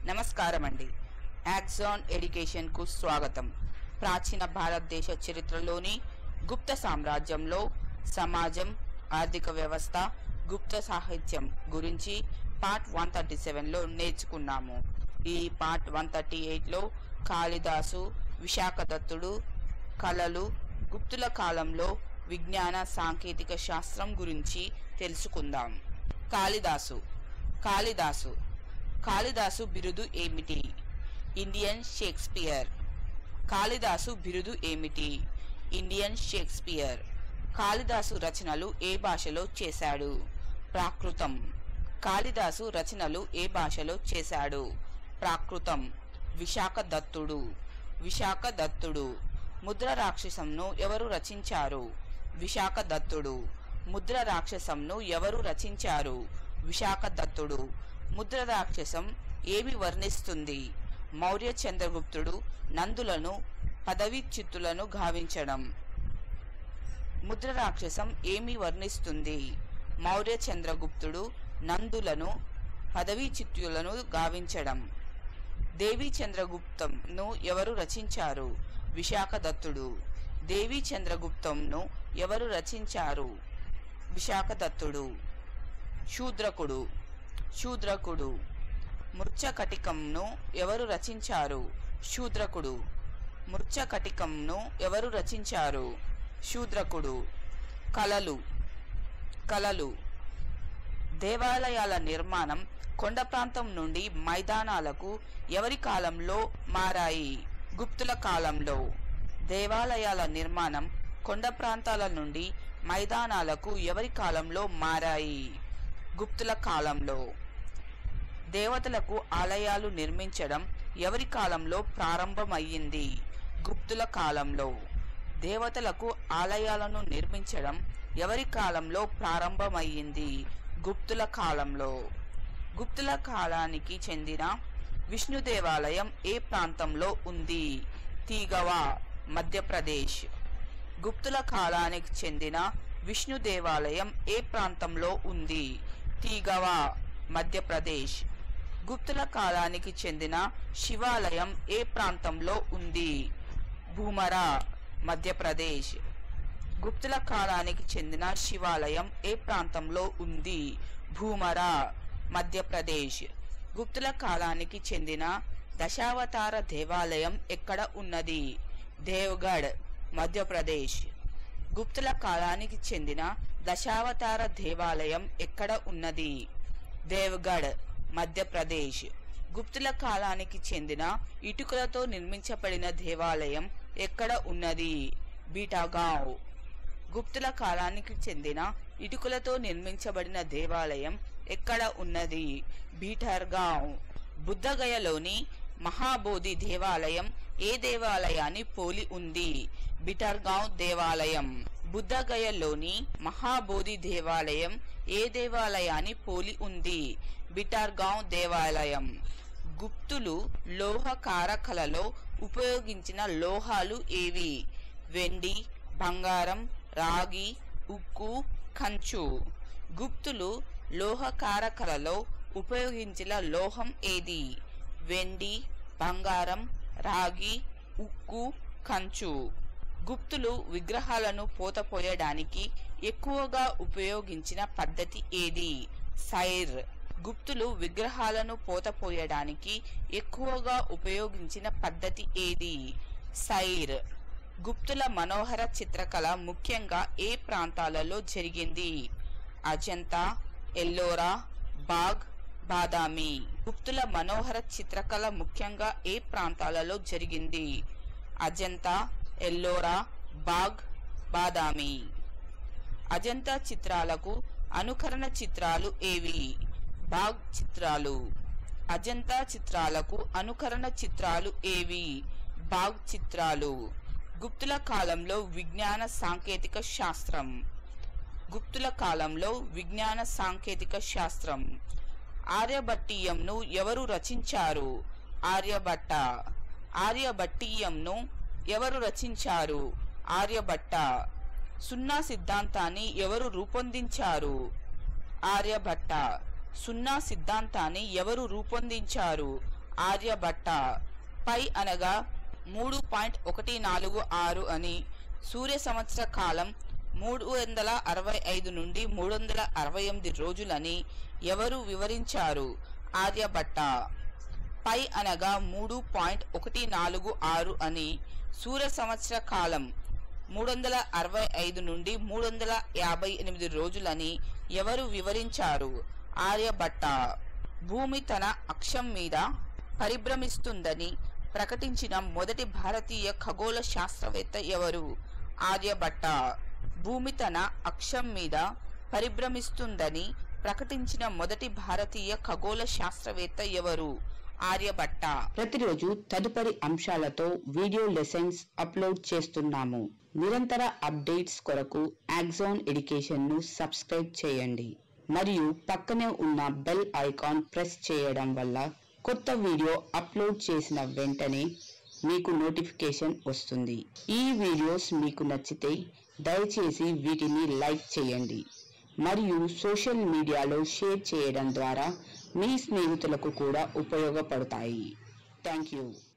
నమస్కారం అండి యాక్సాన్ ఎడ్యుకేషన్కు స్వాగతం ప్రాచీన భారతదేశ చరిత్రలోని గుప్త సామ్రాజ్యంలో సమాజం ఆర్థిక వ్యవస్థ గుప్త సాహిత్యం గురించి పార్ట్ వన్ థర్టీ సెవెన్లో నేర్చుకున్నాము ఈ పార్ట్ వన్ థర్టీ ఎయిట్లో కాళిదాసు విశాఖదత్తుడు కళలు గుప్తుల కాలంలో విజ్ఞాన సాంకేతిక శాస్త్రం గురించి తెలుసుకుందాం కాళిదాసు కాళిదాసు కాళిదాసు బిరుదు ఏమిటి ఇండియన్ షేక్స్పియర్ కాళిదాసు బిరుదు ఏమిటి ఇండియన్ షేక్స్పియర్ కాళిదాసు రచనలు ఏ భాషలో చేశాడు ప్రాకృతం కాళిదాసు రచనలు ఏ భాషలో చేశాడు ప్రాకృతం విశాఖ దత్తుడు విశాఖ దత్తుడు ముద్ర రాక్షసంను ఎవరు రచించారు విశాఖ దత్తుడు ముద్ర రాక్షసంను ఎవరు రచించారు విశాఖ దత్తుడు ముద్ర రాక్షసం ఏమి వర్ణిస్తుంది మౌర్య చంద్రగుప్తుడు నందులను పదవి చిత్తులను గావించడం ముద్ర రాక్షసం ఏమి వర్ణిస్తుంది మౌర్య చంద్రగుప్తుడు నందులను పదవీ చిత్తులను గావించడం దేవి చంద్రగుప్తంను ఎవరు రచించారు విశాఖ దత్తుడు దేవి చంద్రగుప్తంను ఎవరు రచించారు విశాఖ దత్తుడు శూద్రకుడు శూద్రకుడు మృచ్చకటికంను ఎవరు రచించారు శూద్రకుడు మృచ్చకటికంను ఎవరు రచించారు శూద్రకుడు కళలు కళలు దేవాలయాల నిర్మాణం కొండ ప్రాంతం నుండి మైదానాలకు ఎవరి కాలంలో మారాయి గుప్తుల కాలంలో దేవాలయాల నిర్మాణం కొండ ప్రాంతాల నుండి మైదానాలకు ఎవరి కాలంలో మారాయి గుప్తుల కాలంలో దేవతలకు ఆలయాలు నిర్మించడం ఎవరి కాలంలో ప్రారంభమయ్యింది గుప్తుల కాలంలో దేవతలకు ఆలయాలను నిర్మించడం ఎవరి కాలంలో ప్రారంభమయ్యింది గుప్తుల కాలంలో గుప్తుల కాలానికి చెందిన విష్ణు దేవాలయం ఏ ప్రాంతంలో ఉంది తీగవా మధ్యప్రదేశ్ గుప్తుల కాలానికి చెందిన విష్ణు దేవాలయం ఏ ప్రాంతంలో ఉంది తీగవా మధ్యప్రదేశ్ గుప్తుల కాలానికి చెందిన శివాలయం ఏ ప్రాంతంలో ఉంది భూమరా మధ్యప్రదేశ్ గుప్తుల కాలానికి చెందిన శివాలయం ఏ ప్రాంతంలో ఉంది భూమరా మధ్యప్రదేశ్ గుప్తుల కాలానికి చెందిన దశావతార దేవాలయం ఎక్కడ ఉన్నది దేవ్గఢ్ మధ్యప్రదేశ్ గుప్తుల కాలానికి చెందిన దశావతార దేవాలయం ఎక్కడ ఉన్నది దేవ్గఢ్ మధ్యప్రదేశ్ గుప్తుల కాలానికి చెందిన ఇటుకలతో నిర్మించబడిన దేవాలయం ఎక్కడ ఉన్నది బీటాగావ్ గుప్తుల కాలానికి చెందిన ఇటుకలతో నిర్మించబడిన దేవాలయం ఎక్కడ ఉన్నది బీటర్గావ్ బుద్ధగయలోని మహాబోధి దేవాలయం ఏ దేవాలయాన్ని పోలి ఉంది బిటర్గావ్ దేవాలయం బుద్ధగయలోని మహాబోధి దేవాలయం ఏ దేవాలయాన్ని పోలి ఉంది బిటార్గావ్ దేవాలయం గుప్తులు లోహ కారకలలో ఉపయోగించిన లోహాలు ఏవి వెండి బంగారం రాగి ఉక్కు కంచు గుప్తులు లోహ కారకలలో ఉపయోగించిన లోహం ఏది వెండి బంగారం రాగి ఉక్కు కంచు గుప్తులు విగ్రహాలను పోతపోయడానికి ఎక్కువగా ఉపయోగించిన పద్ధతి ఏది సైర్ గుప్తులు విగ్రహాలను పోతపోయడానికి ఎక్కువగా ఉపయోగించిన పద్ధతి ఏది సైర్ గుప్తుల మనోహర చిత్రకళ ముఖ్యంగా ఏ ప్రాంతాలలో జరిగింది అజంతా ఎల్లోరా బాగ్ బాదామి గుప్తుల మనోహర చిత్రకళ ముఖ్యంగా ఏ ప్రాంతాలలో జరిగింది అజంతా ఎల్లోరా బాగ్ బాదామి అజంతా చిత్రాలకు అనుకరణ చిత్రాలు ఏవి బాగ్ చిత్రాలు అజంతా చిత్రాలకు అనుకరణ చిత్రాలు ఏవి బాగ్ చిత్రాలు గుప్తుల కాలంలో విజ్ఞాన సాంకేతిక శాస్త్రం గుప్తుల కాలంలో విజ్ఞాన సాంకేతిక శాస్త్రం ఆర్యభట్టీయంను ఎవరు రచించారు ఆర్యభట్ట ఆర్యభట్టీయంను ఎవరు రచించారు ఆర్యభట్ట సున్నా సిద్ధాంతాన్ని ఎవరు రూపొందించారు ఆర్యభట్ట సున్నా సిద్ధాంతాన్ని ఎవరు రూపొందించారు ఆర్యభట్ట పై అనగా మూడు పాయింట్ ఒకటి నాలుగు ఆరు అని సూర్య సంవత్సర కాలం మూడు వందల అరవై ఐదు నుండి మూడు వందల అరవై ఎనిమిది రోజులని ఎవరు వివరించారు ఆర్యభట్ట పై అనగా మూడు పాయింట్ ఒకటి నాలుగు ఆరు అని సూర్య సంవత్సర కాలం మూడు వందల అరవై ఐదు నుండి మూడు వందల యాభై ఎనిమిది రోజులని ఎవరు వివరించారు ఆర్యభట్ట భూమి తన అక్షం మీద పరిభ్రమిస్తుందని ప్రకటించిన మొదటి భారతీయ ఖగోళ శాస్త్రవేత్త ఎవరు ఆర్యభట్ట భూమి తన అక్షం మీద పరిభ్రమిస్తుందని ప్రకటించిన మొదటి భారతీయ ఖగోళ శాస్త్రవేత్త ఎవరు ఆర్యభట్ట ప్రతిరోజు తదుపరి అంశాలతో వీడియో లెసన్స్ అప్లోడ్ చేస్తున్నాము నిరంతర అప్డేట్స్ కొరకు యాక్జోన్ ఎడ్యుకేషన్ ను సబ్స్క్రైబ్ చేయండి మరియు పక్కనే ఉన్న బెల్ ఐకాన్ ప్రెస్ చేయడం వల్ల కొత్త వీడియో అప్లోడ్ చేసిన వెంటనే మీకు నోటిఫికేషన్ వస్తుంది ఈ వీడియోస్ మీకు నచ్చితే దయచేసి వీటిని లైక్ చేయండి మరియు సోషల్ మీడియాలో షేర్ చేయడం ద్వారా మీ స్నేహితులకు కూడా ఉపయోగపడతాయి థ్యాంక్ యూ